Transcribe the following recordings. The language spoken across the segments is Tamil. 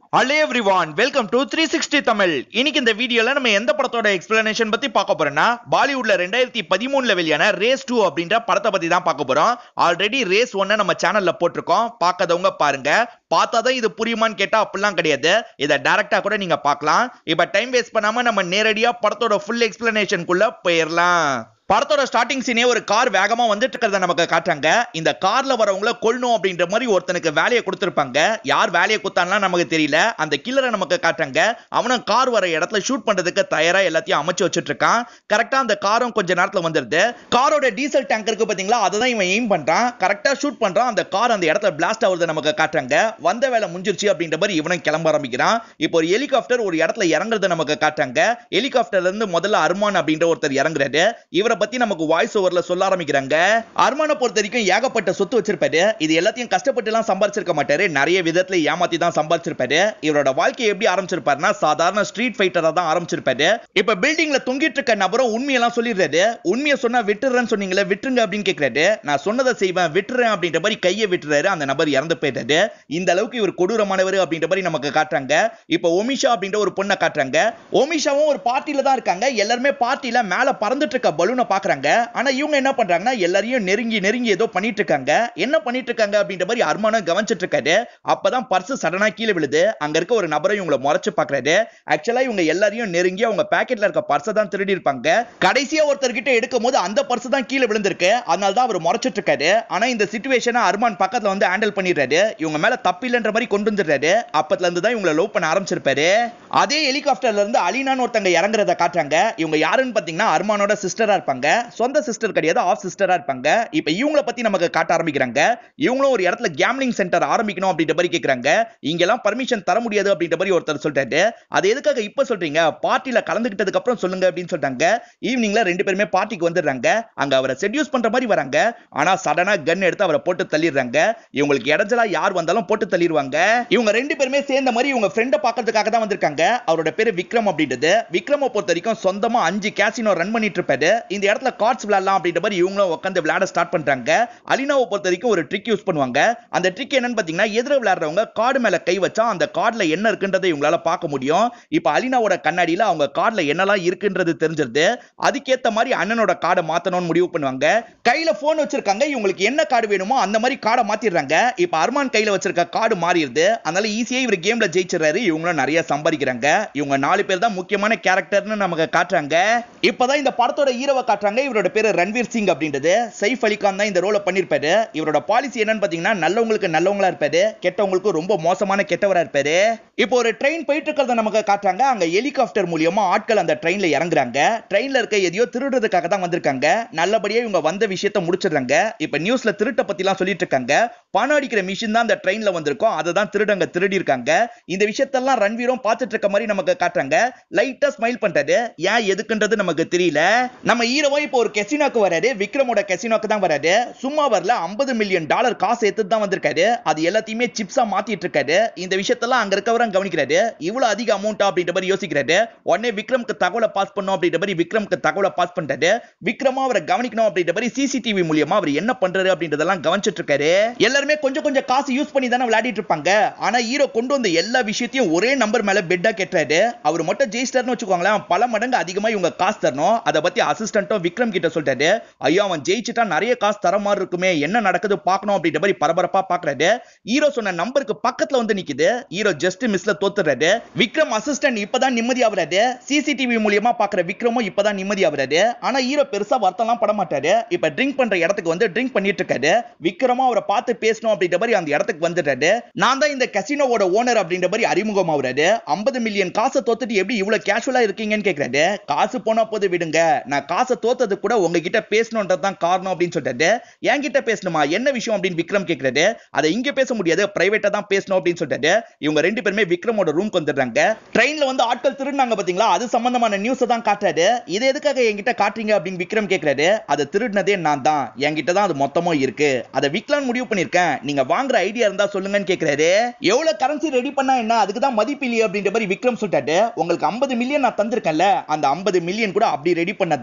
hello everyone welcome to three sixty Tamil இன்னைக்கு இந்த வீடியோல நம்ம எந்த படத்தோட எக்ஸ்பிளனேஷன் பத்தி பார்க்க போறோம்னா பாலிவுட்ல ரெண்டாயிரத்தி பதிமூணுல வெளியான ரேஸ் டூ அப்படின்ற படத்தை பத்தி தான் பார்க்க போறோம் ஆல்ரெடி ரேஸ் ஒன்னு நம்ம சேனல்ல போட்டிருக்கோம் பார்க்காதவங்க பாருங்க பார்த்தாதான் இது புரியுமான்னு கேட்டா அப்படிலாம் கிடையாது இதை டைரக்டா கூட நீங்க பார்க்கலாம் இப்ப டைம் வேஸ்ட் பண்ணாம நம்ம நேரடியா படத்தோட ஃபுல் எக்ஸ்பிளனேஷனுக்குள்ள போயிடலாம் படத்தோட ஸ்டார்டிங் சீனே ஒரு கார் வேகமா வந்துட்டு இருக்கிறத நமக்கு காட்டுறாங்க இந்த கார்ல வரவங்கள கொல்லணும் அப்படின்ற மாதிரி ஒருத்தனுக்கு வேலையை கொடுத்திருப்பாங்க யார் வேலையை கொடுத்தான்லாம் நமக்கு தெரியல அந்த கில்லரை நமக்கு காட்டுறாங்க அவனும் கார் வர இடத்துல ஷூட் பண்றதுக்கு தயாரா எல்லாத்தையும் அமைச்சு வச்சுட்டு இருக்கான் கரெக்டா அந்த காரும் கொஞ்ச நேரத்துல வந்துருது காரோட டீசல் டேங்க் இருக்கு பாத்தீங்களா அதை தான் இவன் எய்ம் பண்றான் கரெக்டா ஷூட் பண்றான் அந்த கார் அந்த இடத்துல பிளாஸ்ட் ஆகுறது நமக்கு காட்டுறாங்க வந்த வேலை முடிஞ்சிருச்சு அப்படின்ற மாதிரி இவனும் கிளம்ப ஆரம்பிக்கிறான் இப்போ ஒரு ஹெலிகாப்டர் ஒரு இடத்துல இறங்குறத நமக்கு காட்டுறாங்க ஹெலிகாப்டர்ல இருந்து முதல்ல அர்மான் அப்படின்ற ஒருத்தர் இறங்குறாரு இவரை பத்தி நமக்கு வாய்ஸ் ஓவர்ல சொல்ல ஆரம்பிக்கிறாங்க அர்மானை பொறுத்த வரைக்கும் ஏகப்பட்ட சொத்து வச்சிருப்பாரு இது எல்லாத்தையும் கஷ்டப்பட்டு எல்லாம் சம்பாரிச்சிருக்க மாட்டாரு நிறைய விதத்துல ஏமாத்தி தான் சம்பாரிச்சிருப்பாரு இவரோட வாழ்க்கையை எப்படி ஆரம்பிச்சிருப்பாருன்னா சாதாரண ஸ்ட்ரீட் ஃபைட்டரா தான் ஆரம்பிச்சிருப்பாரு இப்ப பில்டிங்ல தொங்கிட்டு இருக்க நபரும் உண்மையெல்லாம் சொல்லிடுறாரு உண்மையை சொன்னா விட்டுறேன்னு சொன்னீங்களே விட்டுருங்க அப்படின்னு கேக்குறாரு நான் சொன்னதை செய்வேன் விட்டுறேன் அப்படின்ற மாதிரி கையை விட்டுறாரு அந்த நபர் இறந்து போயிட்டாரு இந்த அளவுக்கு இவர் கொடூரமானவர் அப்படின்ற மாதிரி நமக்கு காட்டுறாங்க இப்ப ஒமிஷா அப்படின்ற ஒரு பொண்ணை காட்டுறாங்க ஒமிஷாவும் ஒரு பார்ட்டில தான் இருக்காங்க எல்லாருமே பார்ட்டில மேல பறந்துட்டு இருக்க பலூனை பாக்குறாங்க ஆனா இவங்க என்ன பண்றாங்கன்னா எல்லாரையும் நெருங்கி நெருங்கி ஏதோ பண்ணிட்டு இருக்காங்க என்ன பண்ணிட்டு இருக்காங்க அப்படின்ற மாதிரி அர்மானம் கவனிச்சிட்டு இருக்காரு அப்பதான் பர்ஸ் சடனா கீழே விழுது அங்க இருக்க ஒரு நபரை இவங்களை முறைச்சு பாக்குறாரு ஆக்சுவலா இவங்க எல்லாரையும் நெருங்கி அவங்க பாக்கெட்ல இருக்க பர்ஸை தான் திருடி இருப்பாங்க கடைசியா ஒருத்தர் கிட்ட எடுக்கும் போது அந்த பர்ஸ் தான் கீழே விழுந்திருக்கு அதனால தான் அவர் முறைச்சிட்டு இருக்காரு ஆனா இந்த சிச்சுவேஷனை அர்மான் பக்கத்துல வந்து ஹேண்டில் பண்ணிடுறாரு இவங்க மேல தப்பில்லைன்ற மாதிரி கொண்டு வந்துடுறாரு அப்பத்துல இருந்து தான் இவங்களை லவ் பண்ண ஆரம்பிச்சிருப்பாரு அதே ஹெலிகாப்டர்ல இருந்து அலினான்னு ஒருத்தங்க இறங்குறத காட்டுறாங்க இவங்க யாருன்னு பாத்தீங்கன்னா அர்மானோட சிஸ்டரா இருப்பாங்க சொந்த சிஸ்டர் கிடையாது ஆஃப் சிஸ்டரா இருப்பாங்க இப்ப இவங்கள பத்தி நமக்கு காட்ட ஆரம்பிக்கிறாங்க இவங்களும் ஒரு இடத்துல கேம்லிங் சென்டர் ஆரம்பிக்கணும் அப்படின்ற மாதிரி கேக்குறாங்க இங்கெல்லாம் பர்மிஷன் தர முடியாது அப்படின்ற மாதிரி ஒருத்தர் சொல்றாரு அது எதுக்காக இப்ப சொல்றீங்க பார்ட்டில கலந்துகிட்டதுக்கு அப்புறம் சொல்லுங்க அப்படின்னு சொல்றாங்க ஈவினிங்ல ரெண்டு பேருமே பார்ட்டிக்கு வந்துடுறாங்க அங்க அவரை செட்யூஸ் பண்ற மாதிரி வராங்க ஆனா சடனா கன் எடுத்து அவரை போட்டு தள்ளிடுறாங்க இவங்களுக்கு இடைஞ்சலா யார் வந்தாலும் போட்டு தள்ளிடுவாங்க இவங்க ரெண்டு பேருமே சேர்ந்த மாதிரி இவங்க ஃப்ரெண்டை பார்க்கறதுக்காக தான் வந்திருக்காங்க அவரோட பேரு விக்ரம் அப்படின்றது விக்ரம பொறுத்த வரைக்கும் சொந்தமா அஞ்சு கேசினோ ரன் பண்ணிட்டு இருப்பாரு இந்த இடத்துல கார்ட்ஸ் விளையாடலாம் அப்படின்ற மாதிரி இவங்களும் உட்காந்து விளையாட ஸ்டார்ட் பண்றாங்க அலினாவை பொறுத்த வரைக்கும் ஒரு ட்ரிக் யூஸ் பண்ணுவாங்க அந்த ட்ரிக் என்னன்னு பாத்தீங்கன்னா எதிர விளையாடுறவங்க கார்டு மேல கை வச்சா அந்த கார்டுல என்ன இருக்குன்றதை இவங்களால பார்க்க முடியும் இப்ப அலினாவோட கண்ணாடியில அவங்க கார்டுல என்னெல்லாம் இருக்குன்றது தெரிஞ்சிருது அதுக்கேத்த மாதிரி அண்ணனோட கார்டை மாத்தணும்னு முடிவு பண்ணுவாங்க கையில போன் வச்சிருக்காங்க இவங்களுக்கு என்ன கார்டு வேணுமோ அந்த மாதிரி கார்டை மாத்திடுறாங்க இப்ப அர்மான் கையில வச்சிருக்க கார்டு மாறிடுது அதனால ஈஸியா இவர் கேம்ல ஜெயிச்சிடறாரு இவங்களும் நிறைய சம்பாதிக்கிறாங்க இவங்க நாலு பேர் தான் முக்கியமான கேரக்டர்னு நமக்கு காட்டுறாங்க இப்பதான் இந்த படத்தோட ஹீரோவை காட்டுறாங்க இவரோட பேரு ரன்வீர் சிங் அப்படின்றது சைஃப் அலிகான் தான் இந்த ரோலை பண்ணிருப்பாரு இவரோட பாலிசி என்னன்னு பாத்தீங்கன்னா நல்லவங்களுக்கு நல்லவங்களா இருப்பாரு கெட்டவங்களுக்கு ரொம்ப மோசமான கெட்டவரா இருப்பாரு இப்போ ஒரு ட்ரெயின் போயிட்டு இருக்கிறத நமக்கு காட்டுறாங்க அங்க ஹெலிகாப்டர் மூலியமா ஆட்கள் அந்த ட்ரெயின்ல இறங்குறாங்க ட்ரெயின்ல இருக்க எதையோ திருடுறதுக்காக தான் வந்திருக்காங்க நல்லபடியா இவங்க வந்த விஷயத்த முடிச்சிடுறாங்க இப்ப நியூஸ்ல திருட்ட பத்தி எல்லாம் சொல்லிட்டு இருக்காங்க பணம் அடிக்கிற மிஷின் தான் அந்த ட்ரெயின்ல வந்திருக்கும் அதை தான் திருடங்க திருடி இருக்காங்க இந்த விஷயத்தெல்லாம் ரன்வீரும் பார்த்துட்டு இருக்க மாதிரி நமக்கு காட்டுறாங்க லைட்டா ஸ்மைல் பண்றாரு ஏன் எதுக்குன்றது நமக்கு தெரியல நம்ம ஹீரோவும் இப்போ ஒரு கெசினோக்கு வராரு விக்ரமோட கெசினோக்கு தான் வராரு சும்மா வரல 50 மில்லியன் டாலர் காசு எடுத்து தான் வந்திருக்காரு அது எல்லாத்தையுமே சிப்ஸா மாத்திட்டு இருக்காரு இந்த விஷயத்தெல்லாம் அங்க இருக்கவரும் கவனிக்கிறாரு இவ்வளவு அதிக அமௌண்ட் அப்படின்ற மாதிரி யோசிக்கிறாரு உடனே விக்ரம்க்கு தகவலை பாஸ் பண்ணும் அப்படின்ற மாதிரி விக்ரம்க்கு தகவலை பாஸ் பண்றாரு விக்ரமா அவரை கவனிக்கணும் அப்படின்ற மாதிரி சிசிடிவி மூலியமா அவர் என்ன பண்றாரு அப்படின்றதெல்லாம் கவனிச்சிட்டு இருக்காரு எல்லாருமே கொஞ்சம் கொஞ்சம் காசு யூஸ் பண்ணி தானே விளையாடிட்டு இருப்பாங்க ஆனா ஹீரோ கொண்டு வந்த எல்லா விஷயத்தையும் ஒரே நம்பர் மேல பெட்டா கெட்டுறாரு அவர் மட்டும் ஜெயிஸ்டர்னு வச்சுக்கோங்களேன் பல மடங்கு அதிகமா இவங்க காசு தரணும் அதை பத்தி அசிஸ்டன்ட்டும் விக்ரம் கிட்ட சொல்றாரு ஐயோ அவன் ஜெயிச்சுட்டா நிறைய காசு தர மாதிரி இருக்குமே என்ன நடக்குது பார்க்கணும் அப்படின்ற மாதிரி பரபரப்பா பாக்குறாரு ஹீரோ சொன்ன நம்பருக்கு பக்கத்துல வந்து நிக்குது ஹீரோ ஜஸ்ட் மிஸ்ல தோத்துறாரு விக்ரம் அசிஸ்டன்ட் இப்பதான் நிம்மதி ஆகுறாரு சிசிடிவி மூலியமா பாக்குற விக்ரமும் இப்பதான் நிம்மதி ஆகுறாரு ஆனா ஹீரோ பெருசா வருத்தம்லாம் பட மாட்டாரு இப்ப ட்ரிங்க் பண்ற இடத்துக்கு வந்து ட்ரிங்க் பண்ணிட்டு இருக்காரு விக்ரமா அவரை பார்த்து பேசணும் அப்படின்ற மாதிரி அந்த இடத்துக்கு வந்துடுறாரு நான் தான் இந்த கசினோவோட ஓனர் அப்படின்ற மாதிரி அறிமுகம் ஆகுறாரு 50 மில்லியன் காசை தோத்துட்டு எப்படி இவ்வளவு கேஷுவலா இருக்கீங்கன்னு கேக்குறாரு காசு போனா போது விடுங்க நான் காசை தோத்தது கூட உங்ககிட்ட பேசணுன்றது தான் காரணம் அப்படின்னு சொல்றாரு என்கிட்ட பேசணுமா என்ன விஷயம் அப்படின்னு விக்ரம் கேக்குறாரு அதை இங்க பேச முடியாது பிரைவேட்டா தான் பேசணும் அப்படின்னு சொல்றாரு இவங்க ரெண்டு பேருமே விக்ரமோட ரூம்க்கு வந்துடுறாங்க ட்ரெயின்ல வந்து ஆட்கள் திருடினாங்க பாத்தீங்களா அது சம்பந்தமான நியூஸ் தான் காட்டுறாரு இது எதுக்காக என்கிட்ட காட்டுறீங்க அப்படின்னு விக்ரம் கேக்குறாரு அதை திருடினதே நான் தான் என்கிட்ட தான் அது மொத்தமும் இருக்கு அதை விற்கலாம்னு முடிவு பண்ணிருக்கேன் நீங்க வாங்குற ஐடியா இருந்தா சொல்லுங்கன்னு கேக்குறாரு எவ்வளவு கரன்சி ரெடி பண்ணா என்ன அதுக்கு தான் மதிப்பு இல்லையே அப்படின்ற மாதிரி விக்ரம் சொல்லிட்டாரு உங்களுக்கு 50 மில்லியன் நான் தந்திருக்கேன்ல அந்த 50 மில்லியன் கூட அப்படி ரெடி பண்ணது தான்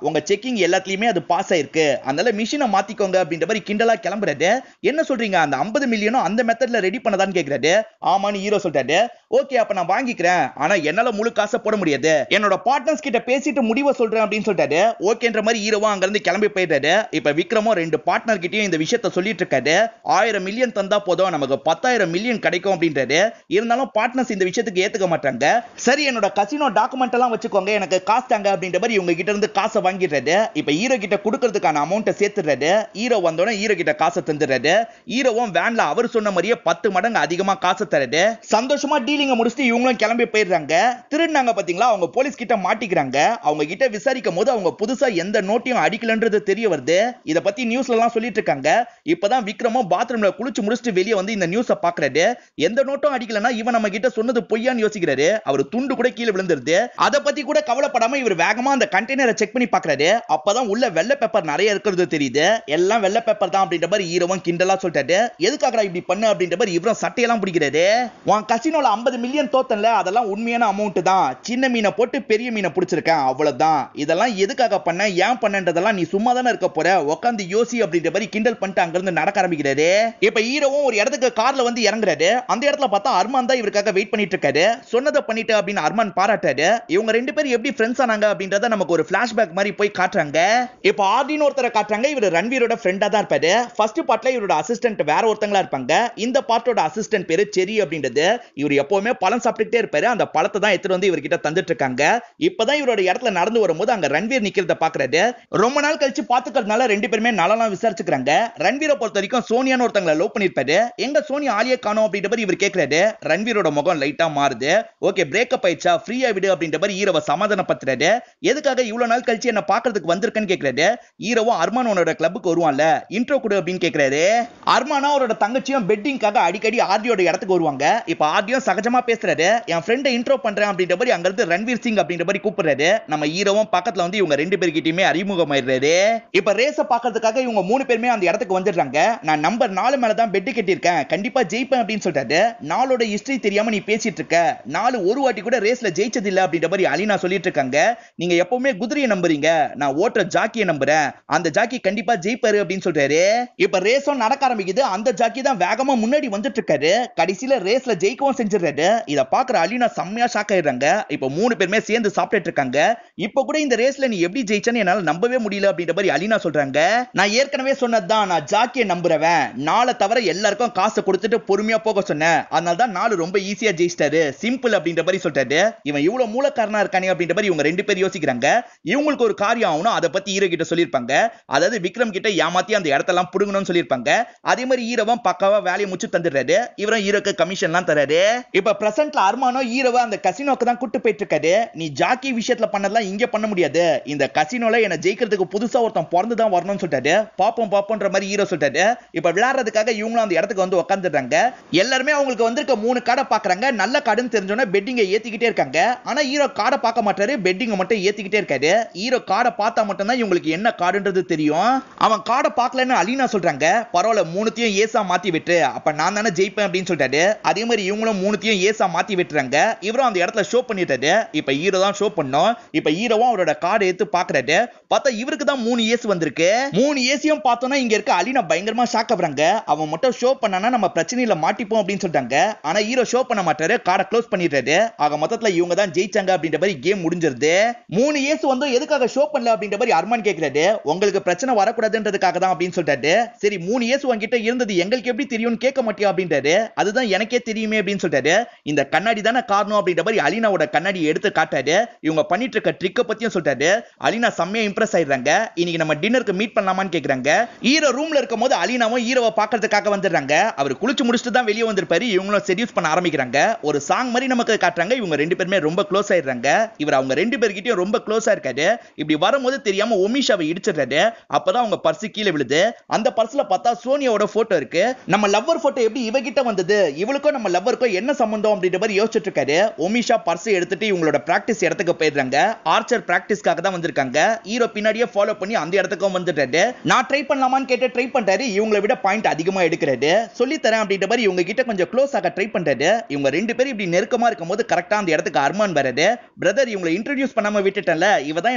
உங்க செக்கிங் எல்லாத்துலயுமே அது பாஸ் ஆயிருக்கு அதனால மிஷினை மாத்திக்கோங்க அப்படின்ற மாதிரி கிண்டலா கிளம்புறாரு என்ன சொல்றீங்க அந்த 50 மில்லியனும் அந்த மெத்தட்ல ரெடி பண்ணதான்னு கேக்குறாரு ஆமான்னு ஹீரோ சொல்லிட்டாரு ஓகே அப்ப நான் வாங்கிக்கிறேன் ஆனா என்னால முழு காசை போட முடியாது என்னோட பார்ட்னர்ஸ் கிட்ட பேசிட்டு முடிவை சொல்றேன் அப்படின்னு சொல்லிட்டாரு ஓகேன்ற மாதிரி ஹீரோவா அங்க இருந்து கிளம்பி போயிட்டாரு இப்ப விக்ரமும் ரெண்டு பார்ட்னர் கிட்டயும் இந்த விஷயத்த சொல்லிட்டு இருக்காரு ஆயிரம் மில்லியன் தந்தா போதும் நமக்கு பத்தாயிரம் மில்லியன் கிடைக்கும் அப்படின்றாரு இருந்தாலும் பார்ட்னர்ஸ் இந்த விஷயத்துக்கு ஏத்துக்க மாட்டாங்க சரி என்னோட கசினோ டாக்குமெண்ட் எல்லாம் வச்சுக்கோங்க எனக்கு காசு தாங்க அப்படின்ற மாதிரி இவங்க கிட்ட இருந்து காசை வாங்கிடுறாரு இப்ப ஹீரோ கிட்ட கொடுக்கறதுக்கான அமௌண்ட்டை சேர்த்துறாரு ஹீரோ வந்தோடனே ஹீரோ கிட்ட காசை தந்துடுறாரு ஹீரோவும் வேன்ல அவர் சொன்ன மாதிரியே பத்து மடங்கு அதிகமா காசு தராரு சந்தோஷமா டீலிங்க முடிச்சுட்டு இவங்களும் கிளம்பி போயிடுறாங்க திருடினாங்க பாத்தீங்களா அவங்க போலீஸ் கிட்ட மாட்டிக்கிறாங்க அவங்க கிட்ட விசாரிக்கும் போது அவங்க புதுசா எந்த நோட்டையும் அடிக்கலன்றது தெரிய வருது இத பத்தி நியூஸ்ல எல்லாம் சொல்லிட்டு இருக்காங்க இப்பதான் விக்ரமும் பாத்ரூம்ல குளிச்சு முடிச்சுட்டு வெளியே வந்து இந்த நியூஸ பாக்குறாரு எந்த நோட்டும் அடிக்கலனா இவன் நம்ம கிட்ட சொன்னது பொய்யான்னு யோசிக்கிறாரு அவர் துண்டு கூட கீழே விழுந்துருது அத பத்தி கூட கவலைப்படாம இவர் வேகமா அந்த கண்டெய்னரை செக் பண்ணி பாக்குறாரு அப்பதான் உள்ள வெள்ளை பேப்பர் நிறைய இருக்கிறது தெரியுது எல்லாம் வெள்ளை பேப்பர் தான் அப்படின்ற மாதிரி ஹீரோவும் கிண்டலா சொல்லிட்டாரு எதுக்காகடா இப்படி பண்ணு அப்படின்ற மாதிரி இவரும் சட்டையெல்லாம் பிடிக்கிறாரு உன் கசினோல 50 மில்லியன் தோத்தன்ல அதெல்லாம் உண்மையான அமௌண்ட் தான் சின்ன மீனை போட்டு பெரிய மீனை பிடிச்சிருக்கேன் அவ்வளவுதான் இதெல்லாம் எதுக்காக பண்ண ஏன் பண்ணன்றதெல்லாம் நீ சும்மா தானே இருக்க போற உட்காந்து யோசி அப்படின்ற மாதிரி கிண்டல் பண்ணிட்டு அங்க இருந்து நடக்க ஆரம்பிக்கிறாரு இப்ப ஹீரோவும் ஒரு இடத்துக்கு கார்ல வந்து இறங்குறாரு அந்த இடத்துல பார்த்தா அர்மான் தான் இவருக்காக வெயிட் பண்ணிட்டு இருக்காரு சொன்னதை பண்ணிட்டு அப்படின்னு அர்மான் பாராட்டாரு இவங்க ரெண்டு பேரும் எப்படி ஃப்ரெண்ட்ஸ் ஆனாங்க அப்படின்றத நமக்கு ஒரு பிளாஷ்பேக் மாதிரி போய் காட்டுறாங்க இப்போ ஆர்டின்னு ஒருத்தரை காட்டுறாங்க இவர் ரன்வீரோட ஃப்ரெண்டா தான் இருப்பாரு ஃபர்ஸ்ட் பார்ட்ல இவரோட அசிஸ்டன்ட் வேற ஒருத்தங்களா இருப்பாங்க இந்த பார்ட்டோட அசிஸ்டன்ட் பேரு செரி அப்படின்றது இவர் எப்பவுமே பழம் சாப்பிட்டுட்டே இருப்பாரு அந்த பழத்தை தான் எடுத்துட்டு வந்து இவர்கிட்ட தந்துட்டு இருக்காங்க இப்பதான் இவரோட இடத்துல நடந்து வரும்போது அங்க ரன்வீர் நிக்கிறத பாக்குறாரு ரொம்ப நாள் கழிச்சு பாத்துக்கிறதுனால ரெண்டு பேருமே நலலாம் விசாரிச்சுக்கிறாங்க ரன்வீரை பொறுத்த வரைக்கும் சோனியான்னு ஒருத்தங்கள லவ் பண்ணிருப்பாரு எங்க சோனியா ஆலியா காணோம் அப்படின்ற மாதிரி இவர் கேக்குறாரு ரன்வீரோட முகம் லைட்டா மாறுது ஓகே பிரேக்கப் ஆயிடுச்சா ஃப்ரீயா விடு அப்படின்ற மாதிரி ஹீரோவை சமாதானப்படுத்துறாரு எதுக்காக இவ்வளவு நாள் கழிச்சு என்ன பாக்குறதுக்கு வந்திருக்கேன்னு கேக்குறாரு ஹீரோவும் அர்மான் உன்னோட கிளப்புக்கு வருவான்ல இன்ட்ரோ கொடு அப்படின்னு கேக்குறாரு அர்மானா அவரோட தங்கச்சியும் பெட்டிங்காக அடிக்கடி ஆர்டியோட இடத்துக்கு வருவாங்க இப்ப ஆர்டியும் சகஜமா பேசுறாரு என் ஃப்ரெண்டை இன்ட்ரோ பண்றேன் அப்படின்ற மாதிரி அங்க இருந்து ரன்வீர் சிங் அப்படின்ற மாதிரி கூப்பிடுறாரு நம்ம ஹீரோவும் பக்கத்துல வந்து இவங்க ரெண்டு பேர்கிட்டயுமே அறிமுகமாயிடுறாரு இப்ப ரேஸ பாக்குறதுக்காக இவங்க மூணு பேருமே அந்த இடத்துக்கு வந்துடுறாங்க நான் நம்பர் நாலு மேல தான் பெட்டு கட்டியிருக்கேன் கண்டிப்பா ஜெயிப்பேன் அப்படின்னு சொல்லிட்டாரு நாளோட ஹிஸ்டரி தெரியாம நீ பேசிட்டு இருக்க நாலு ஒரு வாட்டி கூட ரேஸ்ல ஜெயிச்சது இல்ல அப்படின்ற மாதிரி அலினா சொல்லிட்டு இருக்காங்க நீங்க எப்பவுமே குதிரையை நம்புறீங்க நான் ஓட்டுற ஜாக்கியை நம்புறேன் அந்த ஜாக்கி கண்டிப்பா ஜெயிப்பாரு அப்படின்னு சொல்றாரு இப்ப ரேஸும் நடக்க ஆரம்பிக்குது அந்த ஜாக்கி தான் வேகமா முன்னாடி வந்துட்டு இருக்காரு கடைசியில ரேஸ்ல ஜெயிக்கவும் செஞ்சிடறாரு இத பாக்குற அலினா செம்மையா ஷாக் ஆயிடுறாங்க இப்ப மூணு பேருமே சேர்ந்து சாப்பிட்டுட்டு இருக்காங்க இப்ப கூட இந்த ரேஸ்ல நீ எப்படி ஜெயிச்சேன்னு என்னால நம்பவே முடியல அப்படின்ற மாதிரி அலினா சொல்றாங்க நான் ஏற்கனவே சொன்னதுதான் நான் ஜாக்கியை நம்புறவன் நாளை தவிர எல்லாருக்கும் காசை கொடுத்துட்டு பொறுமையா போக சொன்னேன் அதனால தான் நாலு ரொம்ப ஈஸியா ஜெயிச்சிட்டாரு சிம்பிள் அப்படின்ற மாதிரி சொல்லிட்டாரு இவன் இவ்வளவு மூலக்காரனா இருக்கானே அப்படின்ற மாதிரி இவங்க ரெண்டு பேரும் யோசிக்கிறாங்க இவங்களுக்கு ஒரு காரியம் ஆகணும் அதை பத்தி ஹீரோ கிட்ட சொல்லியிருப்பாங்க அதாவது விக்ரம் கிட்ட ஏமாத்தி அந்த இடத்தெல்லாம் புடுங்கணும்னு சொல்லியிருப்பாங்க அதே மாதிரி ஹீரோவும் பக்காவா வேலையை முடிச்சு தந்துடுறாரு இவரும் ஹீரோக்கு கமிஷன்லாம் தராரு இப்ப பிரசன்ட்ல அர்மானோ ஹீரோவை அந்த கசினோக்கு தான் கூட்டு போயிட்டு இருக்காரு நீ ஜாக்கி விஷயத்துல பண்ணதெல்லாம் இங்க பண்ண முடியாது இந்த கசினோல என்ன ஜெயிக்கிறதுக்கு புதுசா ஒருத்தன் பிறந்து தான் வரணும்னு சொல்லிட்டாரு பாப்போம் பாப்போன்ற மாதிரி ஹீரோ சொல்லிட்டாரு இப்ப விளையாடுறதுக்காக இவங்களும் அந்த இடத்துக்கு வந்து உட்காந்துடுறாங்க எல்லாருமே அவங்களுக்கு வந்திருக்க மூணு கார்டை பாக்குறாங்க நல்ல கார்டுன்னு தெரிஞ்சோன்னா பெட்டிங்கை ஏத்திக்கிட்டே இருக்காங்க ஆனா ஹீரோ கார்டை பார்க்க மாட்டாரு பெட்டிங்கை மட்டும் ஏத்திக்கிட்டே இருக்காரு ஹீரோ கார்டை பார்த்தா மட்டும் தான் இவங்களுக்கு என்ன கார்டுன்றது தெரியும் அவன் கார்டை பார்க்கலன்னு அலீனா சொல்றாங்க பரவாயில்ல மூணுத்தையும் ஏசா மாத்தி விட்டு அப்ப நான் தானே ஜெயிப்பேன் அப்படின்னு சொல்லிட்டாரு அதே மாதிரி இவங்களும் மூணுத்தையும் ஏசா மாத்தி விட்டுறாங்க இவரும் அந்த இடத்துல ஷோ பண்ணிட்டாரு இப்ப ஹீரோ தான் ஷோ பண்ணோம் இப்ப ஹீரோவும் அவரோட கார்டை எடுத்து பாக்குறாரு பார்த்தா இவருக்கு தான் மூணு ஏசு வந்திருக்கு மூணு ஏசியும் பார்த்தோம்னா இங்க இருக்க அலினா பயங்கரமா ஷாக் ஆகுறாங்க அவன் மட்டும் ஷோ பண்ணானா நம்ம பிரச்சனையில மாட்டிப்போம் அப்படின்னு சொல்லிட்டாங்க ஆனா ஹீரோ ஷோ பண்ண மாட்டாரு கார்டை க்ளோஸ் பண்ணிடுறாரு ஆக மொத்தத்துல இவங்க தான் ஜெயிச்சாங்க அப்படின்ற மாதிரி கேம் முடிஞ்சிருது மூணு ஏசு வந்து எதுக்காக ஷோ பண்ணல அப்படின்ற மாதிரி அர்மான் கேக்குறாரு உங்களுக்கு பிரச்சனை வரக்கூடாதுன்றதுக்காக தான் அப்படின்னு சொல்லிட்டாரு சரி மூணு ஏசு உங்ககிட்ட இருந்தது எங்களுக்கு எப்படி தெரியும்னு கேட்க மாட்டியா அப்படின்றாரு அதுதான் எனக்கே தெரியுமே அப்படின்னு சொல்லிட்டாரு இந்த கண்ணாடி தானே காரணம் அப்படின்ற மாதிரி அலினாவோட கண்ணாடி எடுத்து காட்டாரு இவங்க பண்ணிட்டு இருக்க ட்ரிக்க பத்தியும் சொல்லிட்டாரு அலினா செம்மையா இம்ப்ரெஸ் ஆயிடுறாங்க இன்னைக்கு நம்ம டின்னருக்கு மீட் பண்ணலாமான்னு கேக்குறாங்க ஹீரோ ரூம்ல இருக்கும் போது அலினாவும் ஹீரோவை பாக்குறதுக்காக வந்துடுறாங்க அவர் குளிச்சு முடிச்சுட்டு தான் வெளியே வந்திருப்பாரு இவங்களும் செடியூஸ் பண்ண ஆரம்பிக்கிறாங்க ஒரு சாங் மாதிரி நமக்கு காட்டுறாங்க இவங்க ரெண்டு பேருமே ரொம்ப க்ளோஸ் ஆயிடுறாங்க இவர் அவங்க ரெண்டு பேர்கிட்டயும் ரொம்ப க்ளோஸா இருக்காரு இப்படி வரும்போது தெரியாம ஒமிஷாவை இடிச்சிடுறாரு அப்பதான் அவங்க பர்ஸ் கீழே விழுது அந்த பர்ஸ்ல பார்த்தா சோனியாவோட போட்டோ இருக்கு நம்ம லவ்வர் போட்டோ எப்படி இவகிட்ட வந்தது இவளுக்கும் நம்ம லவ்வருக்கும் என்ன சம்பந்தம் அப்படின்ற மாதிரி யோசிச்சுட்டு இருக்காரு ஒமிஷா பர்ஸ் எடுத்துட்டு இவங்களோட பிராக்டிஸ் இடத்துக்கு போயிடுறாங்க ஆர்ச்சர் பிராக்டிஸ்க்காக தான் வந்திருக்காங்க ஹீரோ பின்னாடியே ஃபாலோ பண்ணி அந்த இடத்துக்கும் வந்துட்டாரு நான் ட்ரை பண்ணலாமான்னு கேட்டு ட்ரை பண்றாரு இவங்களை விட பாயிண்ட் அதிகமா எடுக்கிறாரு சொல்லி தரேன் அப்படின்ற மாதிரி இவங்க கிட்ட கொஞ்சம் க்ளோஸ் ஆக ட்ரை பண்றாரு இவங்க ரெண்டு பேரும் இப்படி நெருக்கமா இருக்கும்போது கரெக்டா அந்த இடத்துக்கு அர்மான் வராரு பிரதர் இவங்களை இன்ட்ரடியூஸ் பண்ணாம விட்டுட்டேன்ல இவ தான் என்னோட லவ்வர்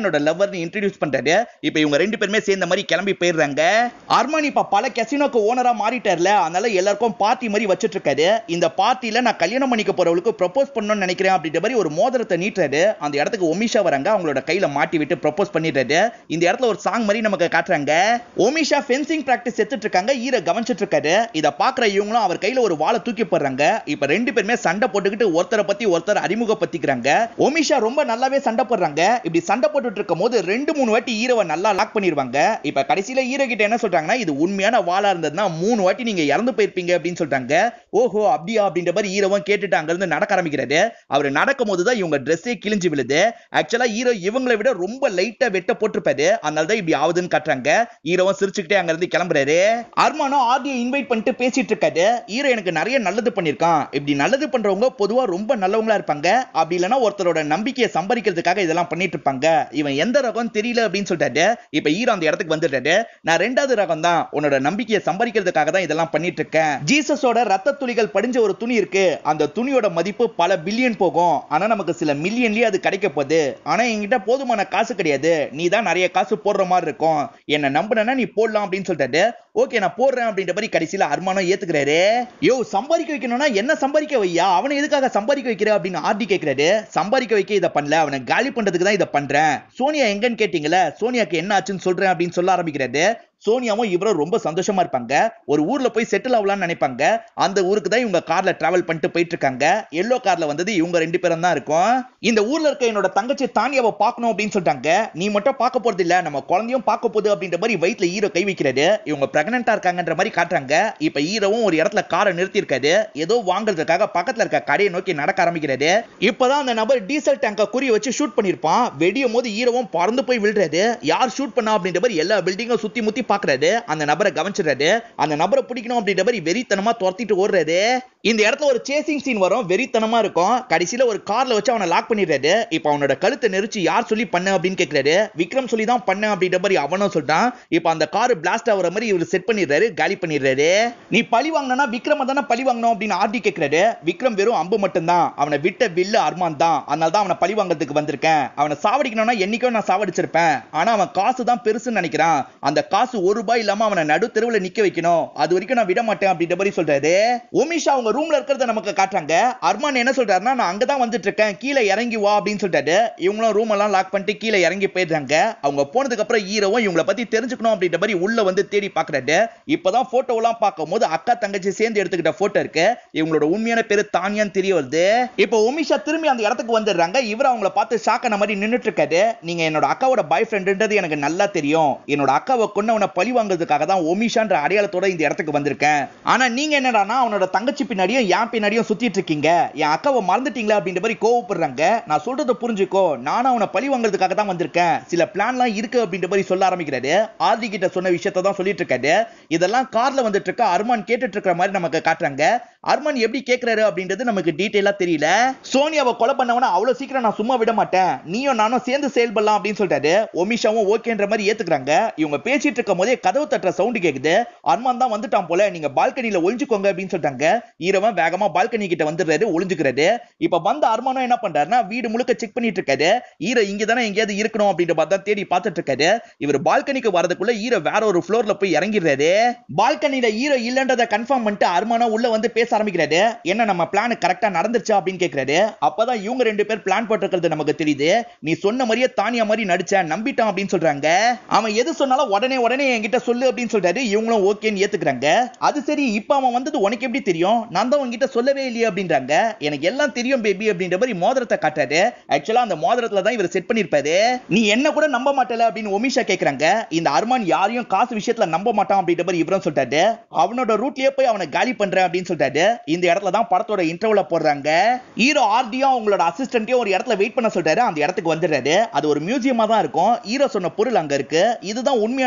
நபர்னு இன்ட்ரடியூஸ் பண்றாரு இப்ப இவங்க ரெண்டு பேருமே சேர்ந்த மாதிரி கிளம்பி போயிடுறாங்க அர்மான் இப்ப பல கெசினோக்கு ஓனரா மாறிட்டார்ல அதனால எல்லாருக்கும் பார்ட்டி மாதிரி வச்சிட்டு இருக்காரு இந்த பார்ட்டில நான் கல்யாணம் பண்ணிக்க போறவளுக்கு ப்ரொபோஸ் பண்ணணும்னு நினைக்கிறேன் அப்படின்ற மாதிரி ஒரு மோதிரத்தை நீட்டுறாரு அந்த இடத்துக்கு ஒமிஷா வராங்க அவங்களோட கையில மாட்டி விட்டு ப்ரொபோஸ் பண்ணிடுறாரு இந்த இடத்துல ஒரு சாங் மாதிரி நமக்கு காட்டுறாங்க ஒமிஷா ஃபென்சிங் பிராக்டிஸ் எடுத்துட்டு இருக்காங்க ஈர கவனிச்சிட்டு இருக்காரு இத பாக்குற இவங்களும் அவர் கையில ஒரு வாளை தூக்கி போடுறாங்க இப்ப ரெண்டு பேருமே சண்டை போட்டுக்கிட்டு ஒருத்தரை பத்தி ஒருத்தர் அறிமுகப்படுத்திக்கிறாங்க ஒமிஷா ரொம்ப நல்லாவே சண்டை போடுறாங்க இப்படி சண்டை போட்டுட்டு இருக்கும் போது ரெண்டு மூணு வாட்டி ஈரவை நல்லா லாக் பண்ணிருவாங்க இப்ப கடைசியில ஈர கிட்ட என்ன சொல்றாங்கன்னா இது உண்மையான வாளா இருந்ததுன்னா மூணு வாட்டி நீங்க இறந்து போயிருப்பீங்க அப்படின்னு சொல்றாங்க ஓஹோ அப்படியா அப்படின்ற மாதிரி ஈரவும் கேட்டுட்டு அங்க இருந்து நடக்க ஆரம்பிக்கிறாரு அவர் நடக்கும் போதுதான் இவங்க ட்ரெஸ்ஸே கிழிஞ்சு விழுது ஆக்சுவலா ஹீரோ இவங்களை விட ரொம்ப லைட்டா வெட்ட போட்டிருப்பாரு அதனால தான் இப்படி ஆகுதுன்னு காட்டுறாங்க ஹீரோவும் சிரிச்சுக்கிட்டே அங்க இருந்து கிளம்புறாரு அர்மானும் ஆர்டியை இன்வைட் பண்ணிட்டு பேசிட்டு இருக்காரு ஹீரோ எனக்கு நிறைய நல்லது பண்ணிருக்கான் இப்படி நல்லது பண்றவங்க பொதுவா ரொம்ப நல்லவங்களா இருப்பாங்க அப்படி இல்லைன்னா ஒருத்தரோட நம்பிக்கையை சம்பாதிக்கிறதுக்காக இதெல்லாம் பண்ணிட்டு இருப்பாங்க இவன் எந்த ரகம் தெரியல அப்படின்னு சொல்லிட்டாரு இப்ப ஹீரோ அந்த இடத்துக்கு வந்துட்டாரு நான் ரெண்டாவது ரகம் தான் உன்னோட நம்பிக்கையை சம்பாதிக்கிறதுக்காக தான் இதெல்லாம் பண்ணிட்டு இருக்கேன் ஜீசஸோட ரத்த துளிகள் படிஞ்ச ஒரு துணி இருக்கு அந்த துணியோட மதிப்பு பல பில்லியன் போகும் ஆனா நமக்கு சில மில்லியன்லயே அது கிடைக்க போகுது ஆனா என்கிட்ட போதுமான காசு கிடையாது நீ தான் நிறைய காசு போடுற மாதிரி இருக்கும் என்ன நம்பினா நீ போடலாம் அப்படின்னு சொல்லிட்டாரு ஓகே நான் போடுறேன் அப்படின்ற மாதிரி கடைசியில அர்மானம் ஏத்துக்கிறாரு யோ சம்பாதிக்க வைக்கணும்னா என்ன சம்பாதிக்க வையா அவனை எதுக்காக சம்பாதிக்க வைக்கிற அப்படின்னு ஆர்டி கேட்கிறாரு சம்பாதிக்க வைக்க இதை பண்ணல அவனை காலி பண்றதுக்கு தான் இதை பண்றேன் சோனியா எங்கன்னு கேட்டீங்களே சோனியாக்கு என்ன ஆச்சுன்னு சொல்றேன் அப்படின்னு சொல்ல ஆரம்பிக்கிறாரு சோனியாவும் இவரும் ரொம்ப சந்தோஷமா இருப்பாங்க ஒரு ஊர்ல போய் செட்டில் ஆகலாம்னு நினைப்பாங்க அந்த ஊருக்கு தான் இவங்க கார்ல டிராவல் பண்ணிட்டு போயிட்டு இருக்காங்க எல்லோ கார்ல வந்தது இவங்க ரெண்டு பேரும் தான் இருக்கும் இந்த ஊர்ல இருக்க என்னோட தங்கச்சி தானியாவை பார்க்கணும் அப்படின்னு சொல்லிட்டாங்க நீ மட்டும் பார்க்க போறது இல்ல நம்ம குழந்தையும் பார்க்க போகுது அப்படின்ற மாதிரி வயிற்றுல ஈரோ கை வைக்கிறாரு இவங்க பிரெக்னெண்டா இருக்காங்கன்ற மாதிரி காட்டுறாங்க இப்ப ஈரோவும் ஒரு இடத்துல காரை நிறுத்தி இருக்காரு ஏதோ வாங்குறதுக்காக பக்கத்துல இருக்க கடையை நோக்கி நடக்க ஆரம்பிக்கிறாரு இப்பதான் அந்த நபர் டீசல் டேங்க குறி வச்சு ஷூட் பண்ணிருப்பான் வெடியும் போது ஈரவும் பறந்து போய் விழுறாரு யார் ஷூட் பண்ணா அப்படின்ற மாதிரி எல்லா பில்டிங்கும் சுத்தி முத்தி பாக்குறாரு அந்த நபரை கவனிச்சிடுறாரு அந்த நபரை பிடிக்கணும் அப்படின்ற மாதிரி வெறித்தனமா துரத்திட்டு ஓடுறாரு இந்த இடத்துல ஒரு சேசிங் சீன் வரும் வெறித்தனமா இருக்கும் கடைசியில ஒரு கார்ல வச்சு அவனை லாக் பண்ணிடுறாரு இப்போ அவனோட கழுத்தை நெரிச்சு யார் சொல்லி பண்ண அப்படின்னு கேக்குறாரு விக்ரம் சொல்லி தான் பண்ண அப்படின்ற மாதிரி அவனும் சொல்றான் இப்போ அந்த கார் பிளாஸ்ட் ஆகுற மாதிரி இவர் செட் பண்ணிடுறாரு காலி பண்ணிடுறாரு நீ பழி வாங்கினா விக்ரம தானே பழி வாங்கணும் அப்படின்னு ஆர்டி கேக்குறாரு விக்ரம் வெறும் அம்பு மட்டும்தான் அவனை விட்ட வில்லு அர்மான் தான் அதனால தான் அவனை பழி வாங்குறதுக்கு வந்திருக்கேன் அவனை சாவடிக்கணும்னா என்னைக்கோ நான் சாவடிச்சிருப்பேன் ஆனா அவன் காசு தான் பெருசுன்னு நினைக்கிறான் அந்த காசு ஒரு ரூபாய் இல்லாம அவனை நடு தெருவுல நிக்க வைக்கணும் அது வரைக்கும் நான் விட மாட்டேன் அப்படின்ற மாதிரி சொல்றாரு ஒமிஷா அவங்க ரூம்ல இருக்கிறத நமக்கு காட்டுறாங்க அர்மான் என்ன சொல்றாருன்னா நான் அங்கதான் வந்துட்டு இருக்கேன் கீழே இறங்கி வா அப்படின்னு சொல்லிட்டாரு இவங்களும் ரூம் எல்லாம் லாக் பண்ணிட்டு கீழே இறங்கி போயிடுறாங்க அவங்க போனதுக்கு அப்புறம் ஹீரோவும் இவங்கள பத்தி தெரிஞ்சுக்கணும் அப்படின்ற மாதிரி உள்ள வந்து தேடி பாக்குறாரு இப்பதான் போட்டோ எல்லாம் பார்க்கும்போது அக்கா தங்கச்சி சேர்ந்து எடுத்துக்கிட்ட போட்டோ இருக்கு இவங்களோட உண்மையான பேரு தானியான்னு தெரிய வருது இப்போ ஒமிஷா திரும்பி அந்த இடத்துக்கு வந்துடுறாங்க இவர் அவங்கள பார்த்து ஷாக்கான மாதிரி நின்னுட்டு இருக்காரு நீங்க என்னோட அக்காவோட பாய் ஃப்ரெண்டுன்றது எனக்கு நல்லா தெரியும் என்னோட அக்காவை கொண்டவனை பழி வாங்குறதுக்காக தான் ஒமிஷான்ற அடையாளத்தோட இந்த இடத்துக்கு வந்திருக்கேன் ஆனா நீங்க என்னடானா அவனோட தங்கச்சி பின்னாடியும் என் பின்னாடியும் சுத்திட்டு இருக்கீங்க என் அக்காவை மறந்துட்டீங்களா அப்படின்ற மாதிரி கோவப்படுறாங்க நான் சொல்றதை புரிஞ்சுக்கோ நானும் அவனை பழி வாங்குறதுக்காக தான் வந்திருக்கேன் சில பிளான்லாம் இருக்கு அப்படின்ற மாதிரி சொல்ல ஆரம்பிக்கிறாரு ஆதி கிட்ட சொன்ன விஷயத்த தான் சொல்லிட்டு இருக்காரு இதெல்லாம் கார்ல வந்துட்டு இருக்க அர்மான் கேட்டுட்டு இருக்கிற மாதிரி நமக்கு காட்டுறாங்க அர்மான் எப்படி கேக்குறாரு அப்படின்றது நமக்கு டீட்டெயிலா தெரியல சோனியாவை கொலை பண்ணவன அவ்வளவு சீக்கிரம் நான் சும்மா விட மாட்டேன் நீயும் நானும் சேர்ந்து செயல்படலாம் அப்படின்னு சொல்லிட்டாரு ஒமிஷாவும் ஓகேன்ற மாதிரி ஏத்துக்கிறாங்க இவங்க பேசிட்டு இருக்கும் போதே கதவு தட்டுற சவுண்ட் கேக்குது அர்மான் தான் வந்துட்டான் போல நீங்க பால்கனில ஒளிஞ்சுக்கோங்க அப்படின்னு சொல்லிட்டாங்க ஈரவன் வேகமா பால்கனி கிட்ட வந்துடுறாரு ஒளிஞ்சுக்கிறாரு இப்ப வந்த அர்மானம் என்ன பண்றாருன்னா வீடு முழுக்க செக் பண்ணிட்டு இருக்காரு ஈர இங்க தானே எங்கேயாவது இருக்கணும் அப்படின்ற பார்த்தா தேடி பார்த்துட்டு இருக்காரு இவர் பால்கனிக்கு வரதுக்குள்ள ஈர வேற ஒரு ஃப்ளோர்ல போய் இறங்கிடுறாரு பால்கனில ஈரோ இல்லன்றத கன்ஃபார்ம் பண்ணிட்டு அர்மானா உள்ள வந்து பேச ஆரம்பிக்கிறாரு என்ன நம்ம பிளான் கரெக்டா நடந்துருச்சா அப்படின்னு கேக்குறாரு அப்பதான் இவங்க ரெண்டு பேர் பிளான் போட்டிருக்கிறது நமக்கு தெரியுது நீ சொன்ன மாதிரியே தானியா மாதிரி நடிச்ச நம்பிட்டான் அப்படின்னு சொல்றாங்க அவன் எது சொன்னாலும் உடனே உடனே என்கிட்ட சொல்லு அப்படின்னு சொல்றாரு இவங்களும் ஓகேன்னு ஏத்துக்கிறாங்க அது சரி இப்ப அவன் வந்தது உனக்கு எப்படி தெரியும் நான் தான் உன்கிட்ட சொல்லவே இல்லையே அப்படின்றாங்க எனக்கு எல்லாம் தெரியும் பேபி அப்படின்ற மாதிரி மோதிரத்தை காட்டுறாரு ஆக்சுவலா அந்த மோதிரத்துல தான் இவர் செட் பண்ணிருப்பாரு நீ என்ன கூட நம்ப மாட்டல அப்படின்னு ஒமிஷா கேக்குறாங்க இந்த அர்மான் யாரையும் காசு விஷயத்துல நம்ப மாட்டான் அப்படின்ற மாதிரி இவரும் சொல்லிட்டாரு அவனோட ரூட்லயே போய் அவனை காலி பண்றேன் அப்படின்னு சொல்லிட்டாரு இந்த இடத்துல தான் படத்தோட இன்டர்வல போடுறாங்க ஹீரோ ஆர்டியும் அவங்களோட அசிஸ்டன்ட்டையும் ஒரு இடத்துல வெயிட் பண்ண சொல்லிட்டாரு அந்த இடத்துக்கு வந்துடுறாரு அது ஒரு மியூசியமா தான் இருக்கும் ஹீரோ சொன்ன பொருள் அங்க இருக்கு இதுதான் உண்மையானதா அப்படின்ற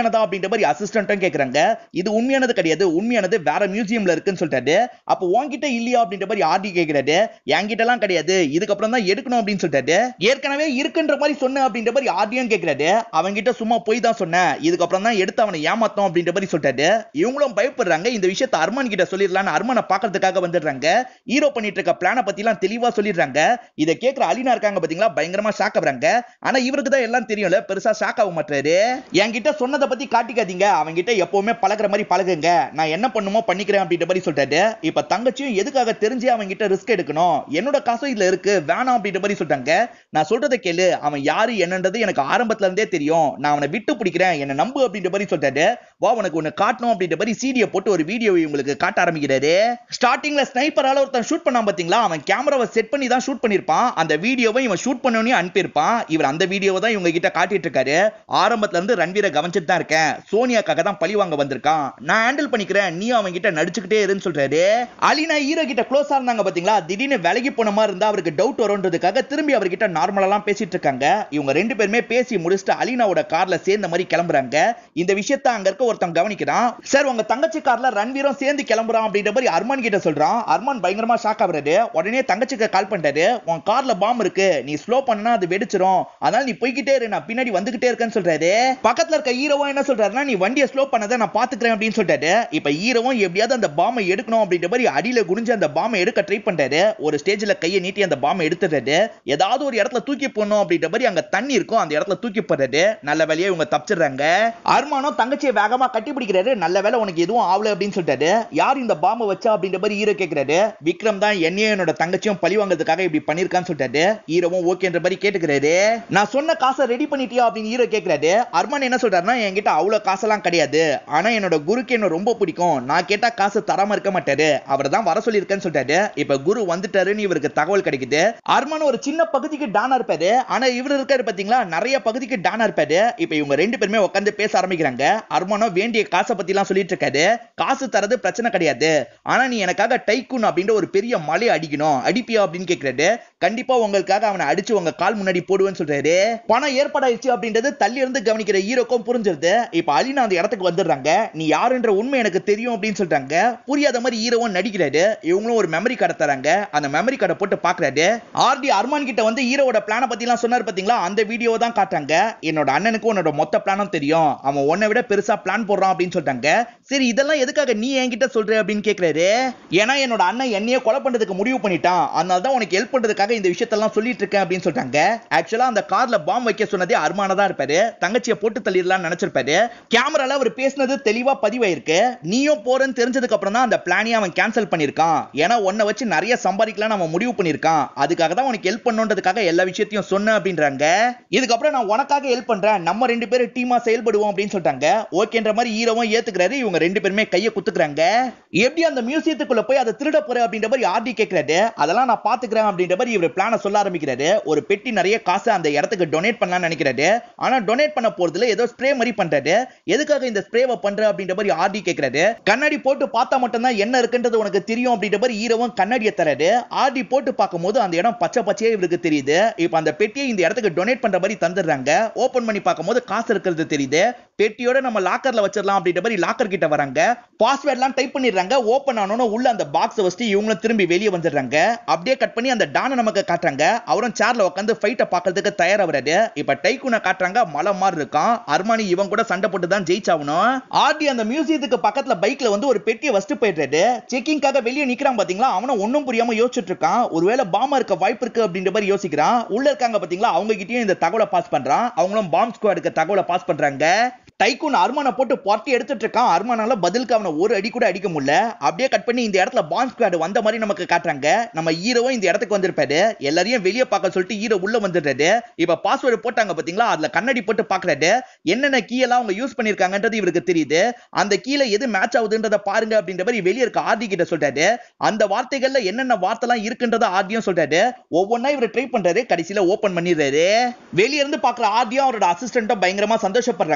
அப்படின்ற மாதிரி அசிஸ்டன்ட்டும் கேக்குறாங்க இது உண்மையானது கிடையாது உண்மையானது வேற மியூசியம்ல இருக்குன்னு சொல்லிட்டாரு அப்போ உன்கிட்ட இல்லையா அப்படின்ற மாதிரி ஆர்டி கேக்குறாரு என்கிட்ட எல்லாம் கிடையாது இதுக்கப்புறம் தான் எடுக்கணும் அப்படின்னு சொல்லிட்டாரு ஏற்கனவே இருக்குன்ற மாதிரி சொன்ன அப்படின்ற மாதிரி ஆர்டியும் கேக்குறாரு அவன்கிட்ட சும்மா போய் தான் சொன்னேன் இதுக்கப்புறம் தான் எடுத்து அவனை ஏமாத்தோம் அப்படின்ற மாதிரி சொல்லிட்டாரு இவங்களும் பயப்படுறாங்க இந்த விஷயத்தை அர்மான் கிட்ட சொல்லிடலாம்னு அர்மானை பாக்குறதுக்காக வந்துடுறாங்க ஹீரோ பண்ணிட்டு இருக்க பிளான பத்தி எல்லாம் தெளிவா சொல்லிடுறாங்க இதை கேக்குற அலினா இருக்காங்க பாத்தீங்களா பயங்கரமா ஷாக் ஆகுறாங்க ஆனா இவருக்கு தான் எல்லாம் தெரியும்ல பெருசா ஷாக் ஆக மாட்டாரு என்கிட்ட சொன்னதை பத்தி காட்டிக்காதீங்க அவன்கிட்ட எப்பவுமே பழகுற மாதிரி பழகுங்க நான் என்ன பண்ணுமோ பண்ணிக்கிறேன் அப்படின்ற மாதிரி சொல்லிட்டாரு இப்ப தங்கச்சியும் எதுக்காக தெரிஞ்சு அவன் கிட்ட ரிஸ்க் எடுக்கணும் என்னோட காசும் இதுல இருக்கு வேணாம் அப்படின்ற மாதிரி சொல்லிட்டாங்க நான் சொல்றதை கேளு அவன் யாரு என்னன்றது எனக்கு ஆரம்பத்துல இருந்தே தெரியும் நான் அவனை விட்டு பிடிக்கிறேன் என்ன நம்பு அப்படின்ற மாதிரி சொல்லிட்டாரு வா உனக்கு ஒண்ணு காட்டணும் அப்படின்ற மாதிரி சீடியை போட்டு ஒரு வீடியோ உங்களுக்கு காட்ட ஆரம்பிக்கிறாரு ஸ்டார்டிங்ல ஸ்னைப்பரால ஒருத்தன் ஷூட் பண்ணான் பாத்தீங்களா அவன் கேமராவை செட் பண்ணி தான் ஷூட் பண்ணிருப்பான் அந்த வீடியோவை இவன் ஷூட் பண்ணோனே அனுப்பியிருப்பான் இவர் அந்த வீடியோவை தான் இவங்க கிட்ட காட்டிட்டு இருக்காரு ஆரம்பத்துல இருந்து ரன்வீரை கவனிச்சுட்டு தான் இருக்கேன் சோனியாக்காக தான் பழி வாங்க வந்திருக்கான் நான் ஹேண்டில் பண்ணிக்கிறேன் நீ அவன் கிட்ட நடிச்சுக்கிட்டே இருன்னு சொல்றாரு அலினா ஹீரோ கிட்ட க்ளோஸா இருந்தாங்க பாத்தீங்களா திடீர்னு விலகி போன மாதிரி இருந்தா அவருக்கு டவுட் வரும்ன்றதுக்காக திரும்பி அவர்கிட்ட நார்மலா பேசிட்டு இருக்காங்க இவங்க ரெண்டு பேருமே பேசி முடிச்சுட்டு அலினாவோட கார்ல சேர்ந்த மாதிரி கிளம்புறாங்க இந்த விஷயத்த அங்க இருக்க ஒருத்தன் கவனிக்கிறான் சார் உங்க தங்கச்சி கார்ல ரன்வீரும் சேர்ந்து கிளம்புறான் அப்படின்ற மாதிரி அர்மான் கிட்ட சொல்றான் அர்மான் பயங்கரமா ஷாக் ஆகுறாரு உடனே தங்கச்சிக்கு கால் பண்றாரு உன் கார்ல பாம் இருக்கு நீ ஸ்லோ பண்ணா அது வெடிச்சிரும் அதனால நீ போய்கிட்டே இரு நான் பின்னாடி வந்துகிட்டே இருக்கேன்னு சொல்றாரு பக்கத்துல இருக்க ஹீரோவும் என்ன சொல்றாருன்னா நீ வண்டியை ஸ்லோ பண்ணதை நான் பாத்துக்கிறேன் அப்படின்னு சொல்றாரு இப்ப ஹீரோவும் எப்படியாவது அந்த பாமை எடுக்கணும் அப்படின்ற மாதிரி அடியில குனிஞ்சு அந்த பாமை எடுக்க ட்ரை பண்றாரு ஒரு ஸ்டேஜ்ல கையை நீட்டி அந்த பாமை எடுத்துறாரு ஏதாவது ஒரு இடத்துல தூக்கி போடணும் அப்படின்ற மாதிரி அங்க தண்ணி இருக்கும் அந்த இடத்துல தூக்கி போடுறாரு நல்ல வேலையா இவங்க தப்பிச்சிடுறாங்க அர்மானும் தங்கச்சியை வேகமா கட்டி பிடிக்கிறாரு நல்ல வேலை உனக்கு எதுவும் ஆகல அப்படின்னு சொல்லிட்டாரு யார் இந்த பாம்பை வச்சா அப்படின்ற மாதிரி ஹீரோ கேக்குறாரு விக்ரம் தான் என்னையும் என்னோட தங்கச்சியும் பழி வாங்குறதுக்காக இப்படி பண்ணிருக்கான்னு சொல்லிட்டாரு ஹீரோவும் ஓகேன்ற மாதிரி கேட்டுக்கிறாரு நான் சொன்ன காசை ரெடி பண்ணிட்டியா அப்படின்னு ஹீரோ கேக்குறாரு அர்மான் என்ன சொல்றாருன்னா என்கிட்ட அவ்வளவு காசெல்லாம் கிடையாது ஆனா என்னோட குருக்கு என்ன ரொம்ப பிடிக்கும் நான் கேட்டா காசு தராம இருக்க மாட்டாரு அவர் தான் வர சொல்லியிருக்கேன்னு சொல்லிட்டாரு இப்ப குரு வந்துட்டாருன்னு இவருக்கு தகவல் கிடைக்குது அர்மான் ஒரு சின்ன பகுதிக்கு டானா இருப்பாரு ஆனா இவர் இருக்காரு பாத்தீங்களா நிறைய பகுதிக்கு டானா இருப்பாரு இப்ப இவங்க ரெண்டு பேருமே உட்காந்து பேச ஆரம்பிக்கிறாங்க அர்மானோ வேண்டிய காசை பத்தி எல்லாம் சொல்லிட்டு இருக்காரு காசு தரது பிரச்சனை கிடையாது ஆனா நீ எனக்காக டைக்குன் அப்படின்ற ஒரு பெரிய மலை அடிக்கணும் அடிப்பியா அப்படின்னு கேக்குறாரு கண்டிப்பா உங்களுக்காக அவனை அடிச்சு உங்க கால் முன்னாடி போடுவேன்னு சொல்றாரு பணம் ஏற்பாடாயிடுச்சு அப்படின்றது தள்ளி இருந்து கவனிக்கிற ஹீரோக்கும் புரிஞ்சிருது இப்ப அலினா அந்த இடத்துக்கு வந்துடுறாங்க நீ யாருன்ற உண்மை எனக்கு தெரியும் அப்படின்னு சொல்றாங்க புரியாத மாதிரி ஹீரோவும் நடிக்கிறாரு இவங்களும் ஒரு மெமரி கார்டை தராங்க அந்த மெமரி கார்டை போட்டு பாக்குறாரு ஆர்டி அர்மான் கிட்ட வந்து ஹீரோவோட பிளான பத்தி எல்லாம் சொன்னார் பாத்தீங்களா அந்த வீடியோ தான் காட்டாங்க என்னோட அண்ணனுக்கு உன்னோட மொத்த பிளானும் தெரியும் அவன் உன்னை விட பெருசா பிளான் போடுறான் அப்படின்னு சொல்றாங்க சரி இதெல்லாம் எதுக்காக நீ என்கிட்ட சொல்ற அப்படின்னு கேக்குறாரு ஏன்னா என்னோட அண்ணன் என்னையே கொலை பண்றதுக்கு முடிவு பண்ணிட்டான் அதனால தான் உனக்கு ஹெல்ப் பண்றதுக்காக இந்த விஷயத்தெல்லாம் சொல்லிட்டு இருக்கேன் அப்படின்னு சொல்றாங்க ஆக்சுவலா அந்த கார்ல பாம் வைக்க சொன்னதே அர்மானா தான் இருப்பாரு தங்கச்சியை போட்டு தள்ளிடலாம்னு நினைச்சிருப்பாரு கேமரால அவர் பேசினது தெளிவா பதிவாயிருக்கு நீயும் போறேன்னு தெரிஞ்சதுக்கு அப்புறம் தான் அந்த பிளானையும் அவன் கேன்சல் பண்ணிருக்கான் ஏன்னா உன்னை வச்சு நிறைய சம்பாதிக்கலாம் அவன் முடிவு பண்ணிருக்கான் அதுக்காக தான் உனக்கு ஹெல்ப் பண்ணுன்றதுக்காக எல்லா விஷயத்தையும் சொன்னேன் அப்படின்றாங்க இதுக்கப்புறம் நான் உனக்காக ஹெல்ப் பண்றேன் நம்ம ரெண்டு பேரும் டீமா செயல்படுவோம் அப்படின்னு சொல்லிட்டாங்க ஓகேன்ற மாதிரி ஹீரோவும் ஏத்துக்கிறாரு இவங்க ரெண்டு பேருமே கையை குத்துக்கிறாங்க எப்படி அந்த மியூசியத்துக்குள்ள போய் அதை திருட போற அப்படின்ற மாதிரி ஆர்டி கேட்கிறாரு அதெல்லாம் நான் பாத்துக்கிறேன் அப்படின்ற மாதிரி இவர் பிளான சொல்ல ஆரம்பிக்கிறாரு ஒரு பெட்டி நிறைய காசு அந்த இடத்துக்கு டொனேட் பண்ணலாம்னு நினைக்கிறாரு ஆனா டொனேட் பண்ண போறதுல ஏதோ ஸ்ப்ரே மாதிரி பண்றாரு எதுக்காக இந்த ஸ்ப்ரேவை பண்ற அப்படின்ற மாதிரி ஆர்டி கேட்கிறாரு கண்ணாடி போட்டு பார்த்தா மட்டும்தான் என்ன இருக்குன்றது உனக்கு தெரியும் அப்படின்ற மாதிரி ஹீரோவும் கண்ணாடியை தராரு ஆர்டி போட்டு பார்க்கும்போது அந்த இடம் பச்சை பச்சையா இவருக்கு தெரியுது இப்போ அந்த பெட்டியை இந்த இடத்துக்கு டொனேட் பண்ற மாதிரி தந்துடுறாங்க ஓபன் பண்ணி பார்க்கும்போது காசு இருக்கிறது தெரியுது பெட்டியோட நம்ம லாக்கர்ல வச்சிடலாம் அப்படின்ற மாதிரி லாக்கர் கிட்ட வராங்க பாஸ்வேர்ட்லாம் டைப் பண்ணிடுறாங்க ஓபன் ஆனோன்னு உள்ள அந்த பாக்ஸ் வச்சுட்டு இவங்களும் திரும்பி வெளியே வந்துடுறாங்க அப்படியே கட் பண்ணி அந்த டானை நமக்கு காட்டுறாங்க அவரும் சேர்ல உட்காந்து ஃபைட்டை பார்க்கறதுக்கு தயாராகிறாரு இப்ப டைக்குனை காட்டுறாங்க மலை மாதிரி இருக்கான் அர்மானி இவன் கூட சண்டை போட்டு தான் ஜெயிச்சாகணும் ஆர்டி அந்த மியூசியத்துக்கு பக்கத்துல பைக்ல வந்து ஒரு பெட்டியை வச்சுட்டு போயிடுறாரு செக்கிங்காக வெளியே நிக்கிறான் பாத்தீங்களா அவனும் ஒண்ணும் புரியாம யோசிச்சுட்டு இருக்கான் ஒருவேளை பாமா இருக்க வாய்ப்பு இருக்கு அப்படின்ற மாதிரி யோசிக்கிறான் உள்ள இருக்காங்க பாத்தீங்களா அவங்க கிட்டயும் இந்த தகவலை பாஸ் பண்றான் அவங்களும் பாம் ஸ்குவாடுக்கு தகவலை பாஸ் பண்றாங்க டைக்கூன் அர்மானை போட்டு பார்ட்டி எடுத்துட்டு இருக்கான் அர்மானால பதிலுக்கு அவனை ஒரு அடி கூட அடிக்க முடியல அப்படியே கட் பண்ணி இந்த இடத்துல பாம் ஸ்குவாட் வந்த மாதிரி நமக்கு காட்டுறாங்க நம்ம ஹீரோவும் இந்த இடத்துக்கு வந்திருப்பாரு எல்லாரையும் வெளியே பார்க்க சொல்லிட்டு ஹீரோ உள்ள வந்துடுறாரு இப்ப பாஸ்வேர்டு போட்டாங்க பாத்தீங்களா அதுல கண்ணாடி போட்டு பாக்குறாரு என்னென்ன கீ எல்லாம் அவங்க யூஸ் பண்ணிருக்காங்கன்றது இவருக்கு தெரியுது அந்த கீழே எது மேட்ச் ஆகுதுன்றத பாருங்க அப்படின்ற மாதிரி வெளியே இருக்க ஆர்டி கிட்ட சொல்றாரு அந்த வார்த்தைகள்ல என்னென்ன வார்த்தைலாம் இருக்குன்றத ஆர்டியும் சொல்றாரு ஒவ்வொன்னா இவர் ட்ரை பண்றாரு கடைசியில ஓபன் பண்ணிடுறாரு வெளிய இருந்து பாக்குற ஆர்டியும் அவரோட அசிஸ்டன்ட்டும் பயங்கரமா சந்தோஷப்படுறாங்க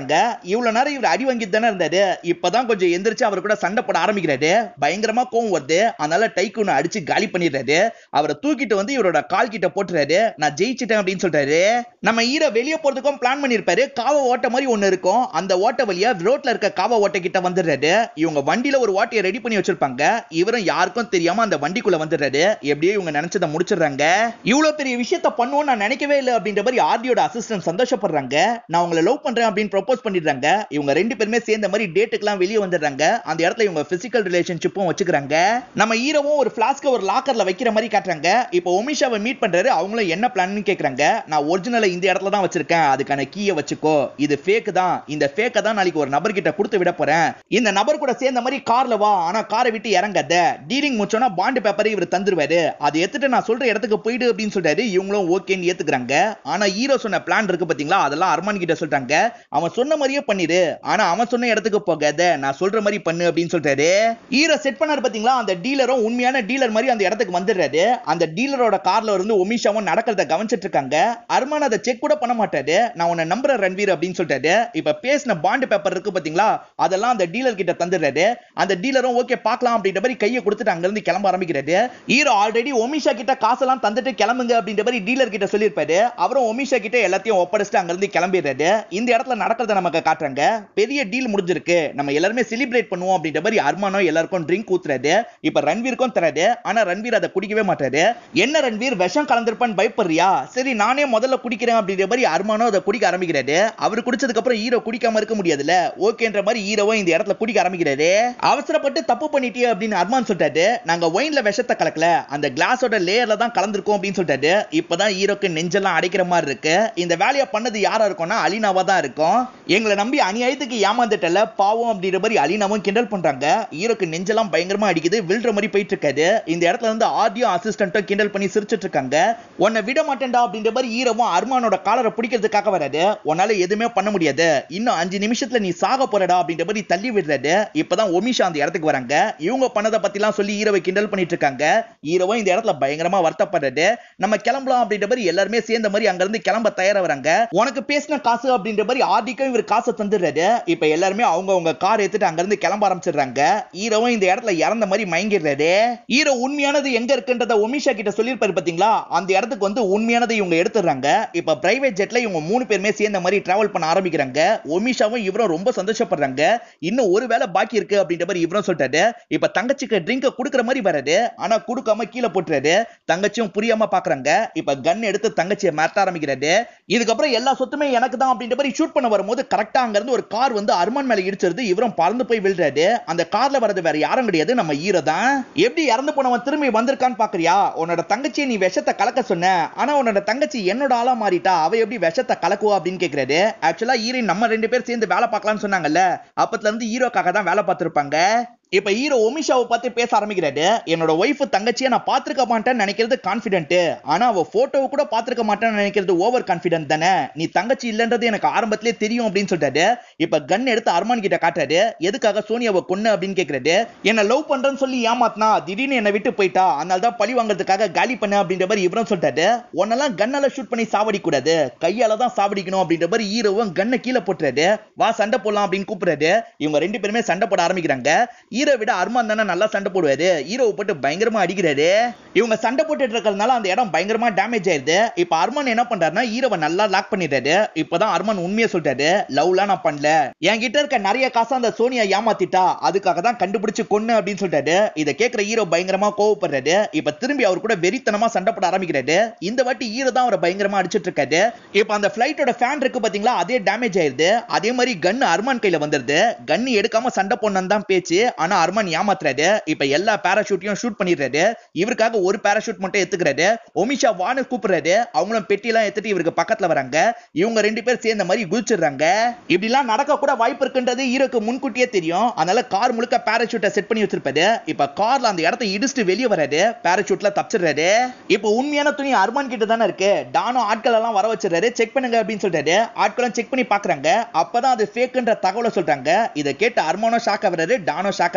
இவ்வளவு நேரம் இவர் அடி வாங்கிட்டு தானே இருந்தாரு இப்பதான் கொஞ்சம் எந்திரிச்சு அவர் கூட சண்டை போட ஆரம்பிக்கிறாரு பயங்கரமா கோவம் வருது அதனால டைக்குன்னு அடிச்சு காலி பண்ணிடுறாரு அவரை தூக்கிட்டு வந்து இவரோட கால் கிட்ட போட்டுறாரு நான் ஜெயிச்சிட்டேன் அப்படின்னு சொல்றாரு நம்ம ஈர வெளியே போறதுக்கும் பிளான் பண்ணிருப்பாரு காவ ஓட்ட மாதிரி ஒண்ணு இருக்கும் அந்த ஓட்ட வழியா ரோட்ல இருக்க காவ ஓட்ட கிட்ட வந்துடுறாரு இவங்க வண்டியில ஒரு ஓட்டையை ரெடி பண்ணி வச்சிருப்பாங்க இவரும் யாருக்கும் தெரியாம அந்த வண்டிக்குள்ள வந்துடுறாரு எப்படியோ இவங்க நினைச்சதை முடிச்சிடுறாங்க இவ்வளவு பெரிய விஷயத்த பண்ணுவோம் நான் நினைக்கவே இல்லை அப்படின்ற மாதிரி ஆர்டியோட அசிஸ்டன்ட் சந்தோஷப்படுறாங்க நான் உங்களை லவ் பண்றேன் அப்படின்னு ப்ரொபோஸ் பண்ணிடுறாங்க இவங்க ரெண்டு பேருமே சேர்ந்த மாதிரி டேட்டுக்கெல்லாம் வெளியே வந்துடுறாங்க அந்த இடத்துல இவங்க பிசிக்கல் ரிலேஷன்ஷிப்பும் வச்சுக்கிறாங்க நம்ம ஹீரோவும் ஒரு பிளாஸ்க ஒரு லாக்கர்ல வைக்கிற மாதிரி காட்டுறாங்க இப்போ ஒமிஷாவை மீட் பண்றாரு அவங்களும் என்ன பிளான்னு கேக்குறாங்க நான் ஒரிஜினலை இந்த இடத்துல தான் வச்சிருக்கேன் அதுக்கான கீயை வச்சுக்கோ இது ஃபேக் தான் இந்த ஃபேக்கை தான் நாளைக்கு ஒரு நபர் கிட்ட கொடுத்து விட போறேன் இந்த நபர் கூட சேர்ந்த மாதிரி கார்ல வா ஆனா காரை விட்டு இறங்காத டீலிங் முடிச்சோன்னா பாண்டு பேப்பரை இவர் தந்துருவாரு அதை எடுத்துட்டு நான் சொல்ற இடத்துக்கு போயிடு அப்படின்னு சொல்றாரு இவங்களும் ஓகேன்னு ஏத்துக்கிறாங்க ஆனா ஹீரோ சொன்ன பிளான் இருக்கு பாத்தீங்களா அதெல்லாம் அர்மான் கிட்ட சொல்றாங்க அவன் சொன்ன மாதிரியே பண்ணிரு ஆனா அவன் சொன்ன இடத்துக்கு போகாத நான் சொல்ற மாதிரி பண்ணு அப்படின்னு சொல்றாரு ஹீரோ செட் பண்ணாரு பாத்தீங்களா அந்த டீலரும் உண்மையான டீலர் மாதிரி அந்த இடத்துக்கு வந்துடுறாரு அந்த டீலரோட கார்ல இருந்து ஒமிஷாவும் நடக்கிறத கவனிச்சிட்டு இருக்காங்க அர்மான் அதை செக் கூட பண்ண மாட்டாரு நான் உன்னை நம்புறேன் ரன்வீர் அப்படின்னு சொல்றாரு இப்ப பேசின பாண்டு பேப்பர் இருக்கு பாத்தீங்களா அதெல்லாம் அந்த டீலர் கிட்ட தந்துடுறாரு அந்த டீலரும் ஓகே பார்க்கலாம் அப்படின்ற மாதிரி கையை கொடுத்துட்டு அங்க இருந்து கிளம்ப ஆரம்பிக்கிறாரு ஹீரோ ஆல்ரெடி ஒமிஷா கிட்ட காசெல்லாம் தந்துட்டு கிளம்புங்க அப்படின்ற மாதிரி டீலர் கிட்ட சொல்லியிருப்பாரு அவரும் ஒமிஷா கிட்ட எல்லாத்தையும் ஒப்படைச்சிட்டு அங்க இருந்து கிளம்பிடுறாரு இந்த இடத்துல நடக்கிறத நமக்கு காட்டுறாங்க பெரிய டீல் முடிஞ்சிருக்கு நம்ம எல்லாருமே செலிப்ரேட் பண்ணுவோம் அப்படின்ற மாதிரி அர்மானோ எல்லாருக்கும் ட்ரிங்க் ஊத்துறாரு இப்ப ரன்வீருக்கும் தராரு ஆனா ரன்வீர் அதை குடிக்கவே மாட்டாரு என்ன ரன்வீர் விஷம் கலந்திருப்பான்னு பயப்படுறியா சரி நானே முதல்ல குடிக்கிறேன் அப்படின்ற மாதிரி அர்மானோ அதை குடிக்க ஆரம்பிக்கிறாரு அவர் குடிச்சதுக்கு அப்புறம் ஹீரோ குடிக்காம இருக்க முடியாதுல்ல ஓகேன்ற மாதிரி ஹீரோவும் இந்த இடத்துல குடிக்க ஆரம்பிக்கிறாரு அவசரப்பட்டு தப்பு பண்ணிட்டியே அப்படின்னு அர்மான் சொல்லிட்டாரு நாங்க ஒயின்ல விஷத்தை கலக்கல அந்த கிளாஸோட லேயர்ல தான் கலந்திருக்கோம் அப்படின்னு சொல்லிட்டாரு இப்பதான் ஹீரோக்கு நெஞ்செல்லாம் அடைக்கிற மாதிரி இருக்கு இந்த வேலையை பண்ணது யாரா இருக்கும்னா அலினாவா தான் இருக்கும் எங்களை நம்பி அநியாயத்துக்கு ஏமாந்துட்டல பாவம் அப்படின்ற மாதிரி அலினாவும் கிண்டல் பண்றாங்க ஹீரோக்கு நெஞ்செல்லாம் பயங்கரமா அடிக்குது விழுற மாதிரி போயிட்டு இருக்காரு இந்த இடத்துல இருந்து ஆடியோ அசிஸ்டன்ட்டும் கிண்டல் பண்ணி சிரிச்சிட்டு இருக்காங்க உன்னை விட மாட்டேன்டா அப்படின்ற மாதிரி ஹீரோவும் அர்மானோட காலரை பிடிக்கிறதுக்காக வராது உன்னால எதுவுமே பண்ண முடியாது இன்னும் அஞ்சு நிமிஷத்துல நீ சாக போறடா அப்படின்ற மாதிரி தள்ளி விடுறாரு இப்பதான் ஒமிஷா அந்த இடத்துக்கு வராங்க இவங்க பண்ணதை பத்திலாம் சொல்லி ஹீரோவை கிண்டல் பண்ணிட்டு இருக்காங்க ஹீரோவும் இந்த இடத்துல பயங்கரமா வருத்தப்படுறது நம்ம கிளம்பலாம் அப்படின்ற மாதிரி எல்லாருமே சேர்ந்த மாதிரி அங்க இருந்து கிளம்ப தயாரா வராங்க உனக்கு பேசின காசு அப்படின்ற மாதிரி ஆர்டிக்கும் இவர் காசை தந்துடுறாரு இப்ப எல்லாருமே அவங்க அவங்க கார் எடுத்துட்டு அங்க இருந்து கிளம்ப ஆரம்பிச்சிடுறாங்க ஹீரோவும் இந்த இடத்துல இறந்த மாதிரி மயங்கிடுறாரு ஹீரோ உண்மையானது எங்க இருக்குன்றத ஒமிஷா கிட்ட சொல்லியிருப்பாரு பாத்தீங்களா அந்த இடத்துக்கு வந்து உண்மையானதை இவங்க எடுத்துடுறாங்க இப்ப பிரைவேட் ஜெட்ல இவங்க மூணு பேருமே சேர்ந்த மாதிரி டிராவல் பண்ண ஆரம்பிக்கிறாங்க ஒமிஷாவும் இவரும் ரொம்ப சந்தோஷப்படுறாங்க இன்னும் ஒரு வேலை பாக்கி இருக்கு அப்படின்ற மாதிரி இவரும் சொல்லிட்டாரு இப்ப தங்கச்சிக்கு ட்ரிங்க குடுக்குற மாதிரி வராது ஆனா குடுக்காம கீழே போட்டுறாரு தங்கச்சியும் புரியாம பாக்குறாங்க இப்ப கன் எடுத்து தங்கச்சியை மிரட்ட ஆரம்பிக்கிறாரு இதுக்கப்புறம் எல்லா சொத்துமே எனக்கு தான் அப்படின்ற மாதிரி ஷூட் பண்ண வரும்போது கரெக்டா அங்க இருந்து ஒரு கார் வந்து அர்மான் மேல இடிச்சிருது இவரும் பறந்து போய் விழுறாரு அந்த கார்ல வரது வேற யாரும் கிடையாது நம்ம ஈரோ தான் எப்படி இறந்து போனவன் திரும்பி வந்திருக்கான்னு பாக்குறியா உன்னோட தங்கச்சியை நீ விஷத்தை கலக்க சொன்ன ஆனா உன்னோட தங்கச்சி என்னோட ஆளா மாறிட்டா அவ எப்படி விஷத்தை கலக்குவா அப்படின்னு கேக்குறாரு ஆக்சுவலா ஹீரோயின் நம்ம ரெண்டு பேர் சேர்ந்து வேலை பார்க்கலாம்னு சொன்னாங்கல்ல அப்பத்துல இருந்து ஹீரோக்காக தான் வேலை பார்த்திருப்பாங்க இப்ப ஹீரோ ஒமிஷாவை பார்த்து பேச ஆரம்பிக்கிறாரு என்னோட ஒய்ஃப் தங்கச்சியை நான் பார்த்திருக்க மாட்டேன்னு நினைக்கிறது கான்பிடென்ட் ஆனா அவ போட்டோவை கூட பார்த்திருக்க மாட்டேன்னு நினைக்கிறது ஓவர் கான்பிடென்ட் தானே நீ தங்கச்சி இல்லன்றது எனக்கு ஆரம்பத்திலே தெரியும் அப்படின்னு சொல்லிட்டாரு இப்ப கன் எடுத்து அர்மான் கிட்ட காட்டுறாரு எதுக்காக சோனியாவை கொன்னு அப்படின்னு கேக்குறாரு என்ன லவ் பண்றேன்னு சொல்லி ஏமாத்தினா திடீர்னு என்னை விட்டு போயிட்டா அதனால தான் பழி வாங்குறதுக்காக காலி பண்ண அப்படின்ற மாதிரி இவரும் சொல்லிட்டாரு உன்னெல்லாம் கன்னால ஷூட் பண்ணி சாவடி கூடாது கையால தான் சாவடிக்கணும் அப்படின்ற மாதிரி ஹீரோவும் கண்ணை கீழே போட்டுறாரு வா சண்டை போடலாம் அப்படின்னு கூப்பிடுறாரு இவங்க ரெண்டு பேருமே சண்டை போட ஆரம்பிக்கிறாங்க ஹீரோ விட அர்மான் தானே நல்லா சண்டை போடுவாரு ஹீரோவை போட்டு பயங்கரமா அடிக்கிறாரு இவங்க சண்டை போட்டுட்டு இருக்கிறதுனால அந்த இடம் பயங்கரமா டேமேஜ் ஆயிருது இப்ப அர்மான் என்ன பண்றாருன்னா ஹீரோவை நல்லா லாக் பண்ணிடுறாரு இப்பதான் அர்மான் உண்மையை சொல்லிட்டாரு லவ்லாம் நான் பண்ணல என்கிட்ட இருக்க நிறைய காசு அந்த சோனியா ஏமாத்திட்டா அதுக்காக தான் கண்டுபிடிச்சு கொன்னு அப்படின்னு சொல்லிட்டாரு இதை கேட்கிற ஹீரோ பயங்கரமா கோவப்படுறாரு இப்ப திரும்பி அவர் கூட வெறித்தனமா சண்டை போட ஆரம்பிக்கிறாரு இந்த வாட்டி ஹீரோ தான் அவரை பயங்கரமா அடிச்சிட்டு இருக்காரு இப்ப அந்த பிளைட்டோட ஃபேன் இருக்கு பாத்தீங்களா அதே டேமேஜ் ஆயிருது அதே மாதிரி கன் அர்மான் கையில வந்துருது கன் எடுக்காம சண்டை போடணும் தான் பேச்சு ஆனா அர்மான் ஏமாத்துறாரு இப்ப எல்லா பேராஷூட்டையும் ஷூட் பண்ணிடுறாரு இவருக்காக ஒரு பேராஷூட் மட்டும் எடுத்துக்கிறாரு ஒமிஷா வானு கூப்பிடுறாரு அவங்களும் பெட்டிலாம் எடுத்துட்டு இவருக்கு பக்கத்துல வராங்க இவங்க ரெண்டு பேர் சேர்ந்த மாதிரி குதிச்சிடுறாங்க இப்படிலாம் நடக்க கூட வாய்ப்பு இருக்குன்றது ஹீரோக்கு முன்கூட்டியே தெரியும் அதனால கார் முழுக்க பேராஷூட்டை செட் பண்ணி வச்சிருப்பாரு இப்ப கார்ல அந்த இடத்த இடிச்சுட்டு வெளியே வராரு பேராஷூட்ல தப்பிச்சிடுறாரு இப்ப உண்மையான துணி அர்மான் கிட்ட தானே இருக்கு டானோ ஆட்கள் எல்லாம் வர வச்சிடுறாரு செக் பண்ணுங்க அப்படின்னு சொல்றாரு ஆட்களும் செக் பண்ணி பாக்குறாங்க அப்பதான் அது ஃபேக்குன்ற தகவலை சொல்றாங்க இதை கேட்டு அர்மானோ ஷாக் ஆகுறாரு டானோ ஷாக்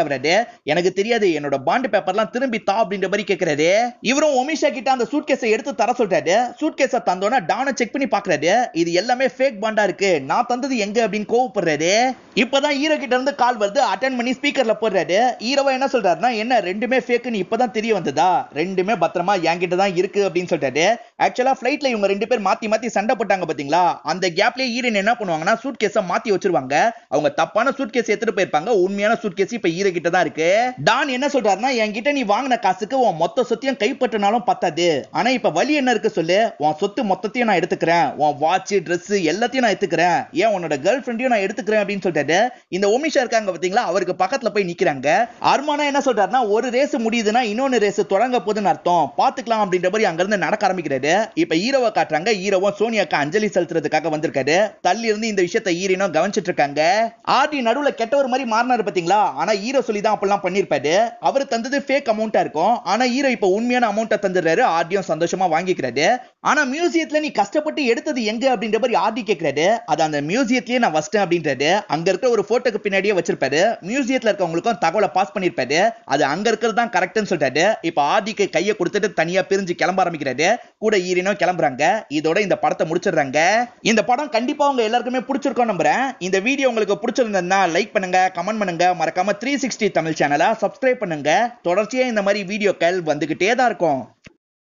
ஷாக் ஆகுறாரு எனக்கு தெரியாது என்னோட பாண்ட் பேப்பர்லாம் திரும்பி தா அப்படின்ற மாதிரி கேக்குறாரு இவரும் ஒமிஷா கிட்ட அந்த சூட் கேஸை எடுத்து தர சொல்றாரு சூட் கேஸை தந்தோன்னா டானை செக் பண்ணி பாக்குறாரு இது எல்லாமே ஃபேக் பாண்டா இருக்கு நான் தந்தது எங்க அப்படின்னு கோவப்படுறாரு இப்பதான் ஹீரோ கிட்ட இருந்து கால் வருது அட்டன் பண்ணி ஸ்பீக்கர்ல போடுறாரு ஹீரோவா என்ன சொல்றாருன்னா என்ன ரெண்டுமே ஃபேக்குன்னு இப்பதான் தெரிய வந்ததா ரெண்டுமே பத்திரமா என்கிட்ட தான் இருக்கு அப்படின்னு சொல்றாரு ஆக்சுவலா ஃபிளைட்ல இவங்க ரெண்டு பேர் மாத்தி மாத்தி சண்டை போட்டாங்க பாத்தீங்களா அந்த கேப்லயே ஹீரோயின் என்ன பண்ணுவாங்கன்னா சூட் கேஸ மாத்தி வச்சிருவாங்க அவங்க தப்பான சூட் கேஸ் எடுத்துட்டு போயிருப்பாங்க உண்மையான சூட் கேஸ் இப்ப ஹீரோ கிட்ட தான் இருக்கு டான் என்ன சொல்றாருன்னா என்கிட்ட நீ வாங்கின காசுக்கு உன் மொத்த சொத்தையும் கைப்பற்றினாலும் பத்தாது ஆனா இப்ப வழி என்ன இருக்கு சொல்லு உன் சொத்து மொத்தத்தையும் நான் எடுத்துக்கிறேன் உன் வாட்ச் Dress எல்லாத்தையும் நான் எடுத்துக்கிறேன் ஏன் உன்னோட கேர்ள் ஃப்ரெண்டையும் நான் எடுத்துக்கிறேன் அப்படின்னு சொல்லிட்டு இந்த ஒமிஷா இருக்காங்க பாத்தீங்களா அவருக்கு பக்கத்துல போய் நிக்கிறாங்க அர்மானா என்ன சொல்றாருன்னா ஒரு ரேஸ் முடியுதுன்னா இன்னொன்னு ரேஸ் தொடங்க போகுதுன்னு அர்த்தம் பாத்துக்கலாம் அப்படின்ற மாதிரி அங்க இருந்து நடக்க ஆரம்பிக்கிறாரு இப்ப ஹீரோவை காட்டுறாங்க ஹீரோவும் சோனியாக்கு அஞ்சலி செலுத்துறதுக்காக வந்திருக்காரு தள்ளி இருந்து இந்த விஷயத்தை ஹீரோனும் கவனிச்சிட்டு இருக்காங்க ஆர்டி நடுவுல கெட்டவர் மாதிரி மாறினாரு பாத்தீங்களா ஆனா ஹீரோ சொல்லி தான் அப்பெல்லாம் பண்ணிருப்பாரு அவர் தந்தது ஃபேக் அமௌண்டா இருக்கும் ஆனா ஹீரோ இப்ப உண்மையான அமௌண்ட்டை தந்துடுறாரு ஆர்டியும் சந்தோஷமா வாங்கிக்கிறாரு ஆனா மியூசியத்துல நீ கஷ்டப்பட்டு எடுத்தது எங்க அப்படின்ற மாதிரி ஆர்டி கேக்குறாரு அது அந்த மியூசியத்திலேயே நான் வச்சிட்டேன் அப்படின்றாரு அங்க இருக்கிற ஒரு போட்டோக்கு பின்னாடியே வச்சிருப்பாரு மியூசியத்துல இருக்கவங்களுக்கும் தகவலை பாஸ் பண்ணிருப்பாரு அது அங்க இருக்கிறது தான் கரெக்ட்னு சொல்லிட்டாரு இப்ப ஆர்டிக்கு கையை கொடுத்துட்டு தனியா பிரிஞ்சு கிளம்ப ஆரம்பிக்கிறாரு கூட ஈரினும் கிளம்புறாங்க இதோட இந்த படத்தை முடிச்சிடுறாங்க இந்த படம் கண்டிப்பா உங்க எல்லாருக்குமே பிடிச்சிருக்கும் நம்புறேன் இந்த வீடியோ உங்களுக்கு பிடிச்சிருந்ததுன்னா லைக் பண்ணுங்க கமெண்ட் பண்ணுங்க மறக்காம த்ரீ சிக்ஸ்டி தமிழ் சேனலை சப்ஸ்கிரைப் பண்ணுங்க தொடர்ச்சியா இந்த மாதிரி வீடியோக்கள் வந்துகிட்டே தான் இருக்கும்